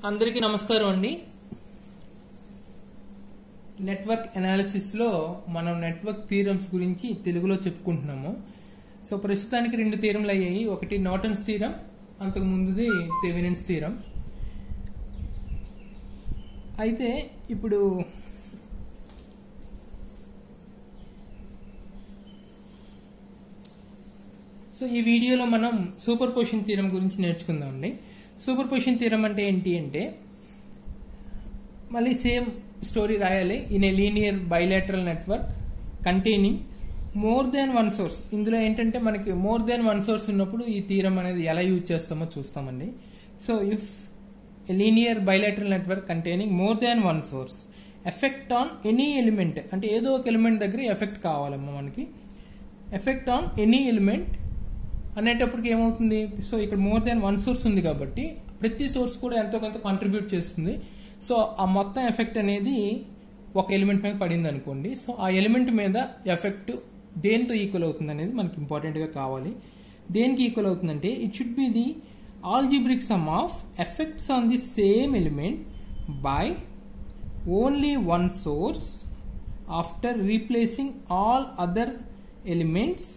అందరికీ నమస్కారం అండి నెట్వర్క్ అనాలిసిస్ లో మనం నెట్వర్క్ థీరమ్స్ గురించి తెలుగులో చెప్పుకుంటున్నాము సో ప్రస్తుతానికి రెండు థీరంలు అయ్యాయి ఒకటి నాటన్స్ థీరం అంతకు ముందుది థెవెనిన్స్ థీరం అయితే ఇప్పుడు సో ఈ వీడియోలో మనం సూపర్ పొజిషన్ థీరం గురించి నేర్చుకుందామండి సూపర్ పొజిషన్ థీరం అంటే ఏంటి అంటే మళ్ళీ సేమ్ స్టోరీ రాయాలి in a linear bilateral network containing more than one source ఇందులో ఏంటంటే మనకి మోర్ దాన్ వన్ సోర్స్ ఉన్నప్పుడు ఈ థీరం అనేది ఎలా యూజ్ చేస్తామో చూస్తామండి so if linear bilateral network containing more than one source effect on any element అంటే ఏదో ఒక ఎలిమెంట్ దగ్గర ఎఫెక్ట్ కావాలమ్మా మనకి ఎఫెక్ట్ ఆన్ ఎనీ ఎలిమెంట్ అనేటప్పటికి ఏమవుతుంది సో ఇక్కడ మోర్ దాన్ వన్ సోర్స్ ఉంది కాబట్టి ప్రతి సోర్స్ కూడా ఎంతో కొంత కాంట్రిబ్యూట్ చేస్తుంది సో ఆ మొత్తం ఎఫెక్ట్ అనేది ఒక ఎలిమెంట్ మీద పడింది అనుకోండి సో ఆ ఎలిమెంట్ మీద ఎఫెక్ట్ దేంతో ఈక్వల్ అవుతుంది అనేది మనకి ఇంపార్టెంట్గా కావాలి దేనికి ఈక్వల్ అవుతుందంటే it should be the algebraic sum of effects on the same element by only one source after replacing all other elements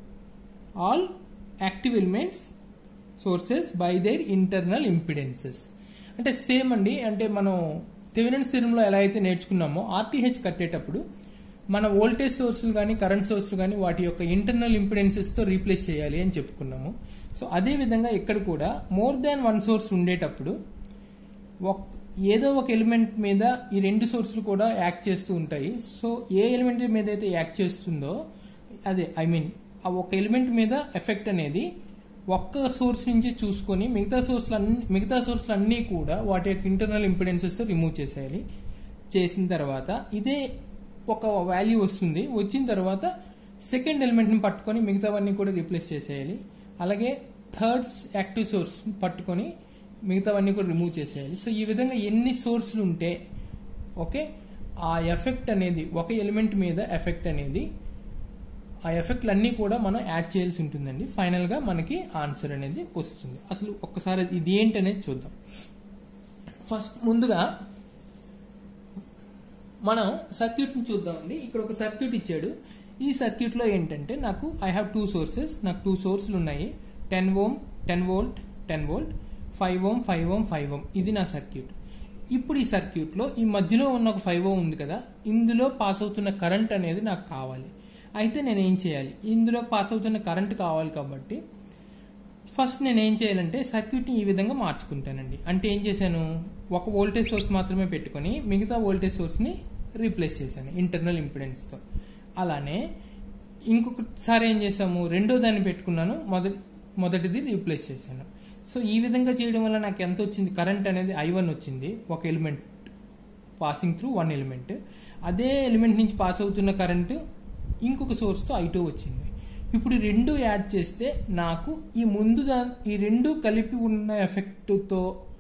all active elements sources by their internal impedances అంటే same అండి అంటే మనం Thevenin's స్థిరంలో ఎలా అయితే నేర్చుకున్నామో RTH కట్టేటప్పుడు మన voltage సోర్సులు కానీ current సోర్సులు కానీ వాటి యొక్క ఇంటర్నల్ ఇంపిడెన్సెస్తో రీప్లేస్ చేయాలి అని చెప్పుకున్నాము సో అదే విధంగా ఇక్కడ కూడా మోర్ దాన్ వన్ సోర్స్ ఉండేటప్పుడు ఒక ఏదో ఒక ఎలిమెంట్ మీద ఈ రెండు సోర్సులు కూడా యాక్ట్ చేస్తూ ఉంటాయి సో ఏ ఎలిమెంట్ మీద అయితే యాక్ట్ చేస్తుందో అదే ఐ మీన్ ఆ ఒక ఎలిమెంట్ మీద ఎఫెక్ట్ అనేది ఒక్క సోర్స్ నుంచి చూసుకొని మిగతా సోర్స్లు అన్ని మిగతా సోర్స్లు అన్నీ కూడా వాటి యొక్క ఇంటర్నల్ ఇంపిడెన్సెస్ రిమూవ్ చేసేయాలి చేసిన తర్వాత ఇదే ఒక వాల్యూ వస్తుంది వచ్చిన తర్వాత సెకండ్ ఎలిమెంట్ని పట్టుకొని మిగతావన్నీ కూడా రీప్లేస్ చేసేయాలి అలాగే థర్డ్ యాక్టివ్ సోర్స్ పట్టుకొని మిగతావన్నీ కూడా రిమూవ్ చేసేయాలి సో ఈ విధంగా ఎన్ని సోర్సులు ఉంటే ఓకే ఆ ఎఫెక్ట్ అనేది ఒక ఎలిమెంట్ మీద ఎఫెక్ట్ అనేది ఆ ఎఫెక్ట్లు అన్నీ కూడా మనం యాడ్ చేయాల్సి ఉంటుందండి ఫైనల్గా మనకి ఆన్సర్ అనేది వస్తుంది అసలు ఒక్కసారి ఇది ఏంటి అనేది చూద్దాం ఫస్ట్ ముందుగా మనం సర్క్యూట్ని చూద్దామండి ఇక్కడ ఒక సర్క్యూట్ ఇచ్చాడు ఈ సర్క్యూట్లో ఏంటంటే నాకు ఐ హ్యావ్ టూ సోర్సెస్ నాకు టూ సోర్సులు ఉన్నాయి ten ohm ten volt ten volt five ohm five ohm five ohm ఇది నా సర్క్యూట్ ఇప్పుడు ఈ సర్క్యూట్లో ఈ మధ్యలో ఉన్న ఒక ఫైవ్ ఓమ్ ఉంది కదా ఇందులో పాస్ అవుతున్న కరెంట్ అనేది నాకు కావాలి అయితే నేను ఏం చేయాలి ఇందులో పాస్ అవుతున్న కరెంట్ కావాలి కాబట్టి ఫస్ట్ నేను ఏం చేయాలంటే సర్క్యూట్ని ఈ విధంగా మార్చుకుంటానండి అంటే ఏం చేశాను ఒక వోల్టేజ్ సోర్స్ మాత్రమే పెట్టుకొని మిగతా వోల్టేజ్ సోర్స్ని రీప్లేస్ చేశాను ఇంటర్నల్ ఇంపిడెన్స్తో అలానే ఇంకొకసారి ఏం చేసాము రెండో దాన్ని పెట్టుకున్నాను మొదటి మొదటిది రీప్లేస్ చేశాను సో ఈ విధంగా చేయడం వల్ల నాకు ఎంత వచ్చింది కరెంట్ అనేది ఐ వన్ వచ్చింది ఒక element passing through one element అదే ఎలిమెంట్ నుంచి పాస్ అవుతున్న కరెంటు ఇంకొక సోర్స్తో ఐ టూ వచ్చింది ఇప్పుడు ఈ రెండు యాడ్ చేస్తే నాకు ఈ ముందు దా ఈ రెండు కలిపి ఉన్న ఎఫెక్ట్తో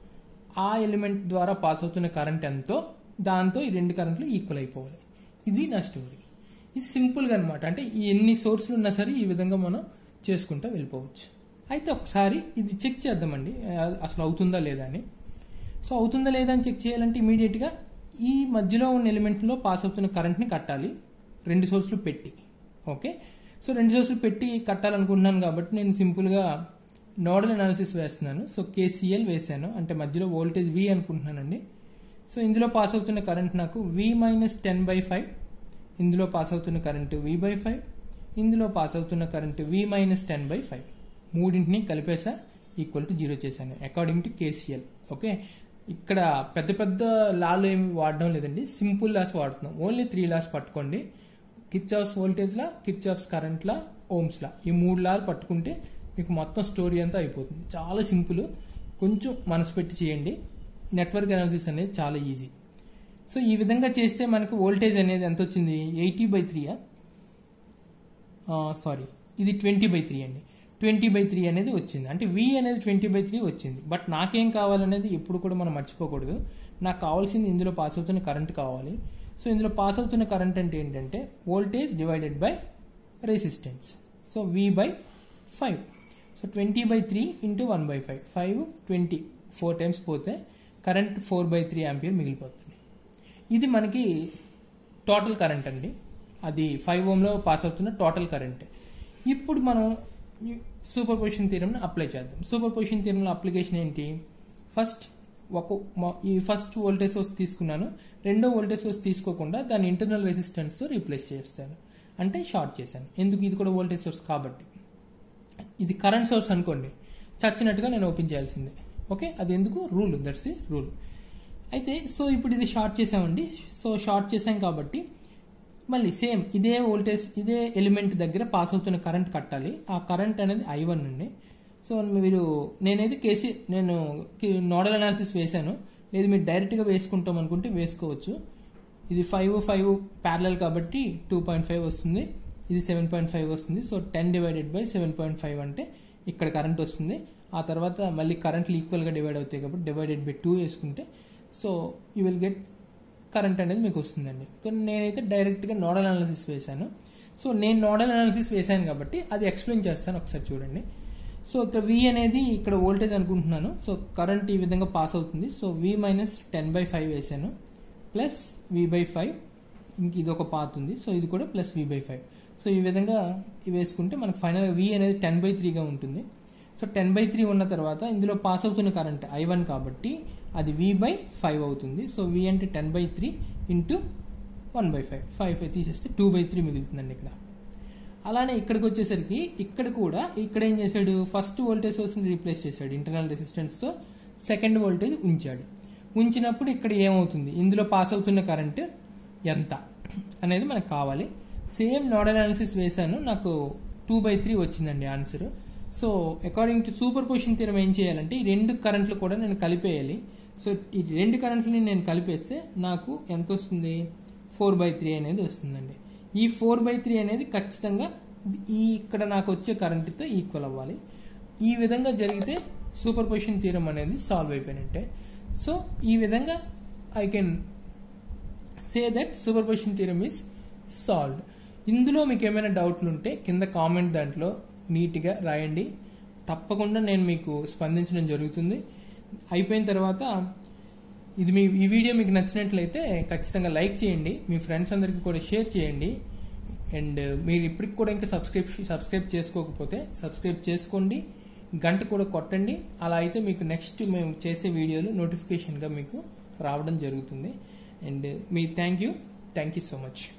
ఆ ఎలిమెంట్ ద్వారా పాస్ అవుతున్న కరెంట్ ఎంతో దాంతో ఈ రెండు కరెంట్లు ఈక్వల్ అయిపోవాలి ఇది నా స్టోరీ ఇది సింపుల్గా అనమాట అంటే ఈ ఎన్ని సోర్సులు ఉన్నా సరే ఈ విధంగా మనం చేసుకుంటూ వెళ్ళిపోవచ్చు అయితే ఒకసారి ఇది చెక్ చేద్దామండి అసలు అవుతుందా లేదా అని సో అవుతుందా లేదా అని చెక్ చేయాలంటే ఇమీడియట్గా ఈ మధ్యలో ఉన్న ఎలిమెంట్లో పాస్ అవుతున్న కరెంట్ని కట్టాలి రెండు సోర్సులు పెట్టి ఓకే సో రెండు సోర్సులు పెట్టి కట్టాలనుకుంటున్నాను కాబట్టి నేను సింపుల్గా నోడల్ అనాలిసిస్ వేస్తున్నాను సో కేసీఎల్ వేసాను అంటే మధ్యలో వోల్టేజ్ వి అనుకుంటున్నానండి సో ఇందులో పాస్ అవుతున్న కరెంట్ నాకు V minus ten by five ఇందులో పాస్ అవుతున్న కరెంటు వి బై ఫైవ్ ఇందులో పాస్ అవుతున్న current V minus ten by five మూడింటిని కలిపేసా ఈక్వల్ టు జీరో చేశాను అకార్డింగ్ టు కేసీఎల్ ఓకే ఇక్కడ పెద్ద పెద్ద లాలు ఏమి వాడడం లేదండి సింపుల్ లాస్ వాడుతున్నాం ఓన్లీ త్రీ లాస్ పట్టుకోండి కిర్చాఫ్స్ వోల్టేజ్లా కిర్చాఫ్స్ కరెంట్లా ఓమ్స్లా ఈ మూడు లాలు పట్టుకుంటే మీకు మొత్తం స్టోరీ అంతా అయిపోతుంది చాలా సింపుల్ కొంచెం మనసు పెట్టి చేయండి నెట్వర్క్ అనాలిసిస్ అనేది చాలా ఈజీ సో ఈ విధంగా చేస్తే మనకు వోల్టేజ్ అనేది ఎంత వచ్చింది ఎయిటీ బై త్రీయా సారీ ఇది ట్వంటీ బై త్రీ అండి ట్వంటీ బై త్రీ అనేది వచ్చింది అంటే వి అనేది ట్వంటీ బై త్రీ వచ్చింది బట్ నాకేం కావాలనేది ఎప్పుడు కూడా మనం మర్చిపోకూడదు నాకు కావాల్సింది ఇందులో పాస్ అవుతున్న కరెంట్ కావాలి సో ఇందులో పాస్ అవుతున్న కరెంట్ అంటే ఏంటంటే voltage divided by resistance so V by five so twenty by three into one by five five twenty four times పోతే current four by three ampere మిగిలిపోతుంది ఇది మనకి టోటల్ కరెంట్ అండి అది ఫైవ్ ఓమ్లో పాస్ అవుతున్న టోటల్ కరెంట్ ఇప్పుడు మనం సూపర్ పొజిషన్ థీరంని అప్లై చేద్దాం సూపర్ పొజిషన్ థీరంలో అప్లికేషన్ ఏంటి ఫస్ట్ ఒక మొ- ఈ ఫస్ట్ వోల్టేజ్ సోర్స్ తీసుకున్నాను రెండో వోల్టేజ్ సోర్స్ తీసుకోకుండా దాని ఇంటర్నల్ రెసిస్టెన్స్తో రీప్లేస్ చేస్తాను అంటే షార్ట్ చేశాను ఎందుకు ఇది కూడా వోల్టేజ్ సోర్స్ కాబట్టి ఇది కరెంట్ సోర్స్ అనుకోండి చచ్చినట్టుగా నేను ఓపెన్ చేయాల్సిందే ఓకే అది ఎందుకు రూల్ దట్స్ ది రూల్ అయితే సో ఇప్పుడు ఇది షార్ట్ చేసామండి సో షార్ట్ చేసాం కాబట్టి మళ్ళీ సేమ్ ఇదే వోల్టేజ్ ఇదే ఎలిమెంట్ దగ్గర పాస్ అవుతున్న కరెంట్ కట్టాలి ఆ కరెంట్ అనేది ఐ వన్ అండి సో మీరు నేనైతే కేసీ నేను నోడల్ అనాలిసిస్ వేశాను లేదు మీరు డైరెక్ట్గా వేసుకుంటాం అనుకుంటే వేసుకోవచ్చు ఇది ఫైవ్ ఫైవ్ ప్యారలల్ కాబట్టి టూ పాయింట్ ఫైవ్ వస్తుంది ఇది సెవెన్ పాయింట్ ఫైవ్ వస్తుంది so ten divided by seven point five అంటే ఇక్కడ కరెంట్ వస్తుంది ఆ తర్వాత మళ్ళీ కరెంట్లు ఈక్వల్గా డివైడ్ అవుతాయి కాబట్టి డివైడెడ్ బై టూ వేసుకుంటే so you will get current అనేది మీకు వస్తుందండి కానీ నేనైతే డైరెక్ట్గా నోడల్ అనాలిసిస్ వేశాను సో నేను నోడల్ అనాలిసిస్ వేశాను కాబట్టి అది ఎక్స్ప్లెయిన్ చేస్తాను ఒకసారి చూడండి సో ఇక్కడ వి అనేది ఇక్కడ వోల్టేజ్ అనుకుంటున్నాను సో కరెంట్ ఈ విధంగా పాస్ అవుతుంది so V minus ten by five వేసాను ప్లస్ వి బై ఫైవ్ ఇంక ఇది ఒక పాత్ ఉంది సో ఇది కూడా plus V by five so ఈ విధంగా ఇవి వేసుకుంటే మనకు ఫైనల్గా వి అనేది టెన్ బై త్రీగా ఉంటుంది సో టెన్ బై త్రీ ఉన్న తర్వాత ఇందులో పాస్ అవుతున్న కరెంట్ ఐ వన్ కాబట్టి అది వి బై ఫైవ్ అవుతుంది సో వి అంటే ten by three into one by five five five తీసేస్తే టూ బై త్రీ మిగులుతుందండి ఇక్కడ అలానే ఇక్కడికి వచ్చేసరికి ఇక్కడ కూడా ఇక్కడ ఏం చేశాడు ఫస్ట్ వోల్టేజ్ సోర్స్ని రీప్లేస్ చేశాడు ఇంటర్నల్ రెసిస్టెన్స్తో సెకండ్ వోల్టేజ్ ఉంచాడు ఉంచినప్పుడు ఇక్కడ ఏమవుతుంది ఇందులో పాస్ అవుతున్న కరెంట్ ఎంత అనేది మనకు కావాలి సేమ్ నోడల్ అనాలిసిస్ వేశాను నాకు టూ బై త్రీ వచ్చిందండి answer so according to superposition theorem ఏం చేయాలంటే ఈ రెండు కరెంట్లు కూడా నేను కలిపేయాలి సో ఈ రెండు కరెంట్లని నేను కలిపేస్తే నాకు ఎంత వస్తుంది ఫోర్ బై త్రీ అనేది వస్తుందండి ఈ ఫోర్ బై త్రీ అనేది ఖచ్చితంగా ఈ ఇక్కడ నాకు వచ్చే కరెంటుతో ఈక్వల్ అవ్వాలి ఈ విధంగా జరిగితే సూపర్ పొజిషన్ థీరం అనేది సాల్వ్ అయిపోయినట్టే సో ఈ విధంగా I can say that superposition theorem is solved ఇందులో మీకు ఏమైనా డౌట్లు ఉంటే కింద కామెంట్ దాంట్లో నీట్గా రాయండి తప్పకుండా నేను మీకు స్పందించడం జరుగుతుంది అయిపోయిన తర్వాత ఇది మీ ఈ వీడియో మీకు నచ్చినట్లయితే ఖచ్చితంగా లైక్ చేయండి మీ ఫ్రెండ్స్ అందరికీ కూడా షేర్ చేయండి అండ్ మీరు ఇప్పటికి కూడా ఇంకా సబ్స్క్రైబ్ సబ్స్క్రైబ్ చేసుకోకపోతే సబ్స్క్రైబ్ చేసుకోండి గంట కూడా కొట్టండి అలా అయితే మీకు నెక్స్ట్ మేము చేసే వీడియోలు నోటిఫికేషన్గా మీకు రావడం జరుగుతుంది అండ్ మీ thank you thank you so much